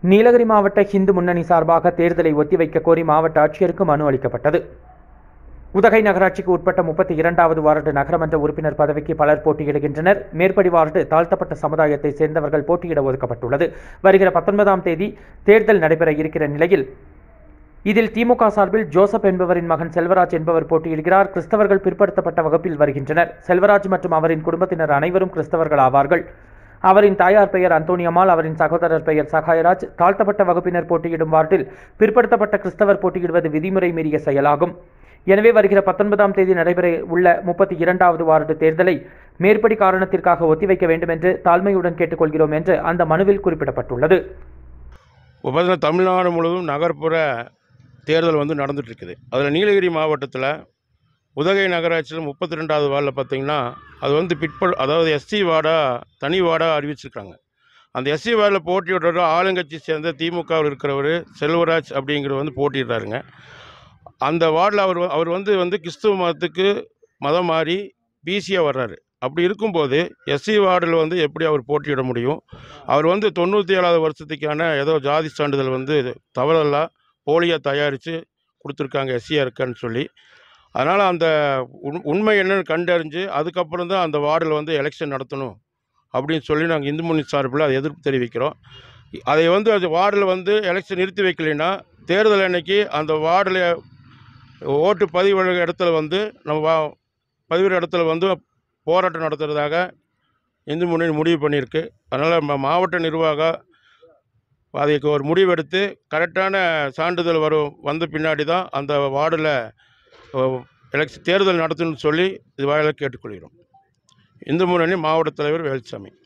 நீலகிரி மாவட்ட ஹிந்து முன்னணி சார்பாக தேர்தலை ஒத்திவைக்க கோரி மாவட்ட ஆட்சியருக்கு மனு அளிக்கப்பட்டது உதகை நகராட்சிக்கு உட்பட்ட முப்பத்தி இரண்டாவது வார்டு நகரமன்ற உறுப்பினர் பதவிக்கு பலர் போட்டியிடுகின்றனர் மேற்படி வார்டு தாழ்த்தப்பட்ட சமுதாயத்தை சேர்ந்தவர்கள் போட்டியிட ஒதுக்கப்பட்டுள்ளது வருகிற பத்தொன்பதாம் தேதி தேர்தல் நடைபெற இருக்கிற நிலையில் இதில் திமுக சார்பில் ஜோசப் என்பவரின் மகன் செல்வராஜ் என்பவர் போட்டியிடுகிறார் கிறிஸ்தவர்கள் பிற்படுத்தப்பட்ட வகுப்பில் வருகின்றனர் செல்வராஜ் மற்றும் அவரின் குடும்பத்தினர் அனைவரும் கிறிஸ்தவர்கள் ஆவார்கள் அவரின் தாயார் பெயர் அந்தோனியம்மாள் அவரின் சகோதரர் பெயர் சகாயராஜ் தாழ்த்தப்பட்ட வகுப்பினர் போட்டியிடும் வார்டில் பிற்படுத்தப்பட்ட கிறிஸ்தவர் போட்டியிடுவது விதிமுறை மீறிய செயலாகும் எனவே வருகிற பத்தொன்பதாம் தேதி நடைபெற உள்ள முப்பத்தி இரண்டாவது வார்டு தேர்தலை மேற்படி காரணத்திற்காக ஒத்திவைக்க வேண்டும் என்று தாழ்மையுடன் கேட்டுக்கொள்கிறோம் என்று அந்த மனுவில் குறிப்பிடப்பட்டுள்ளது இப்போ பார்த்தீங்கன்னா தமிழ்நாடு முழுவதும் நகர்ப்புற தேர்தல் வந்து நடந்துட்டு இருக்குது அதில் நீலகிரி மாவட்டத்தில் உதகை நகராட்சியில் முப்பத்தி ரெண்டாவது வார்டில் பார்த்தீங்கன்னா அது வந்து பிற்பல் அதாவது எஸ்சி வார்டாக தனி வார்டாக அறிவிச்சிருக்காங்க அந்த எஸ்சி வார்டில் போட்டியிடுற ஆளுங்கட்சி சேர்ந்த திமுகவில் இருக்கிறவர் செல்வராஜ் அப்படிங்கிறவர் வந்து போட்டியிடுறாருங்க அந்த வார்டில் அவர் வ- அவர் வந்து வந்து கிறிஸ்துவ மதத்துக்கு மதம் மாறி பிசியாக வர்றாரு அப்படி இருக்கும்போது எஸ்சி வார்டில் வந்து எப்படி அவர் போட்டியிட முடியும் அவர் வந்து தொண்ணூற்றி ஏழாவது வருஷத்துக்கான ஏதோ ஜாதி சான்றிதழ் வந்து தவறெல்லாம் போலியாக தயாரித்து கொடுத்துருக்காங்க எஸ்சியாக இருக்கான்னு சொல்லி அதனால் அந்த உண் உண்மை என்னன்னு கண்டறிஞ்சு அதுக்கப்புறம் தான் அந்த வார்டில் வந்து எலெக்ஷன் நடத்தணும் அப்படின்னு சொல்லி நாங்கள் இந்து முன்னணி சார்பில் அதை எதிர்ப்பு தெரிவிக்கிறோம் அதை வந்து அது வார்டில் வந்து எலெக்ஷன் நிறுத்தி வைக்கலைன்னா தேர்தல் அன்னைக்கு அந்த வார்டில் ஓட்டு பதிவு இடத்துல வந்து நம்ம வா பதிவு இடத்துல வந்து போராட்டம் நடத்துறதாக இந்து முன்னணி முடிவு பண்ணியிருக்கு அதனால் ம- மாவட்ட நிர்வாகம் அதுக்கு ஒரு முடிவெடுத்து கரெக்டான சான்றிதழ் வரும் வந்த பின்னாடி தான் அந்த வார்டில் எலெக்ஷன் தேர்தல் நடத்தணும்னு சொல்லி இது வாயிலாக கேட்டுக்கொள்கிறோம் இந்து முன்னணி மாவட்ட தலைவர் வேலுச்சாமி